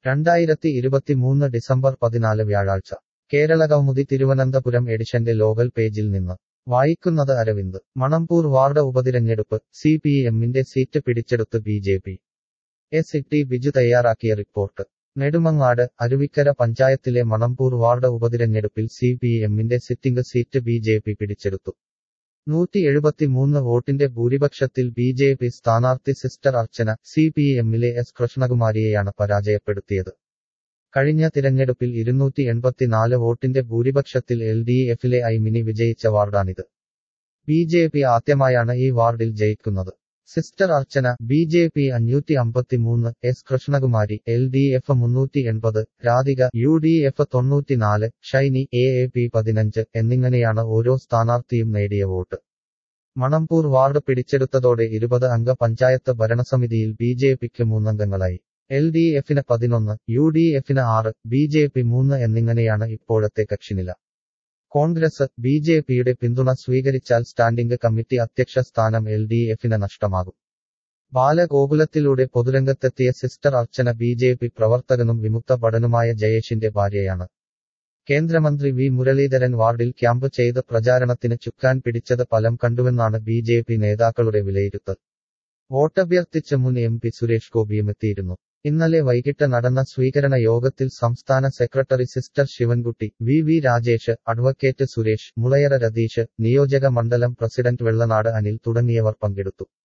രണ്ടായിരത്തി ഇരുപത്തിമൂന്ന് ഡിസംബർ പതിനാല് വ്യാഴാഴ്ച കേരളകൗമുദി തിരുവനന്തപുരം എഡിഷന്റെ ലോകൽ പേജിൽ നിന്ന് വായിക്കുന്നത് അരവിന്ദ് മണമ്പൂർ വാർഡ് ഉപതിരഞ്ഞെടുപ്പ് സി പി എമ്മിന്റെ സീറ്റ് പിടിച്ചെടുത്ത് B J P S T Biju തയ്യാറാക്കിയ റിപ്പോർട്ട് നെടുമങ്ങാട് അരുവിക്കര പഞ്ചായത്തിലെ മണമ്പൂർ വാർഡ് ഉപതിരഞ്ഞെടുപ്പിൽ സി പി എമ്മിന്റെ sitting seat B J P പിടിച്ചെടുത്തു നൂറ്റി എഴുപത്തിമൂന്ന് വോട്ടിന്റെ ഭൂരിപക്ഷത്തിൽ ബി ജെ പി സ്ഥാനാർത്ഥി സിസ്റ്റർ അർച്ചന സി പി എമ്മിലെ എസ് കൃഷ്ണകുമാരിയെയാണ് പരാജയപ്പെടുത്തിയത് കഴിഞ്ഞ തിരഞ്ഞെടുപ്പിൽ ഇരുന്നൂറ്റി എൺപത്തിനാല് വോട്ടിന്റെ ഭൂരിപക്ഷത്തിൽ എൽ ഡി എഫിലെ ഐമിനി വിജയിച്ച വാർഡാണിത് ബി ജെ പി ആദ്യമായാണ് ഈ വാർഡിൽ ജയിക്കുന്നത് sister Archana B J P അഞ്ഞൂറ്റി അമ്പത്തിമൂന്ന് S Krishnakumari L D F മുന്നൂറ്റി എൺപത് രാധിക യു ഡി എഫ് തൊണ്ണൂറ്റിനാല് ഷൈനി എ എ പി പതിനഞ്ച് എന്നിങ്ങനെയാണ് ഓരോ സ്ഥാനാർത്ഥിയും നേടിയ വോട്ട് മണമ്പൂർ വാർഡ് പിടിച്ചെടുത്തതോടെ ഇരുപത് അംഗ പഞ്ചായത്ത് ഭരണസമിതിയിൽ ബി ജെ പിക്ക് മൂന്നംഗങ്ങളായി എൽ ഡി എഫിന് പതിനൊന്ന് യു ഡി എഫിന് ആറ് ബി ജെ പി മൂന്ന് എന്നിങ്ങനെയാണ് ഇപ്പോഴത്തെ കക്ഷിനില കോൺഗ്രസ് ബി ജെ പിയുടെ പിന്തുണ സ്വീകരിച്ചാൽ സ്റ്റാൻഡിംഗ് കമ്മിറ്റി അധ്യക്ഷ സ്ഥാനം എൽ ഡി എഫിന് നഷ്ടമാകും ബാലഗോകുലത്തിലൂടെ പൊതുരംഗത്തെത്തിയ sister Archana B J P പ്രവർത്തകനും വിമുക്ത ഭടനുമായ ജയേഷിന്റെ ഭാര്യയാണ് കേന്ദ്രമന്ത്രി വി മുരളീധരൻ വാർഡിൽ ക്യാമ്പ് ചെയ്ത് പ്രചാരണത്തിന് ചുക്കാൻ പിടിച്ചത് ഫലം കണ്ടുവെന്നാണ് ബി ജെ പി നേതാക്കളുടെ വിലയിരുത്തൽ വോട്ടഭ്യർത്ഥിച്ച് മുൻ എം പി സുരേഷ് ഗോപിയും എത്തിയിരുന്നു ഇന്നലെ വൈകിട്ട് നടന്ന സ്വീകരണ യോഗത്തിൽ സംസ്ഥാന secretary sister Sivankutty V V Rajesh advocate Suresh Mulayara Ratheesh നിയോജക മണ്ഡലം പ്രസിഡന്റ് വെള്ളനാട് അനിൽ തുടങ്ങിയവർ പങ്കെടുത്തു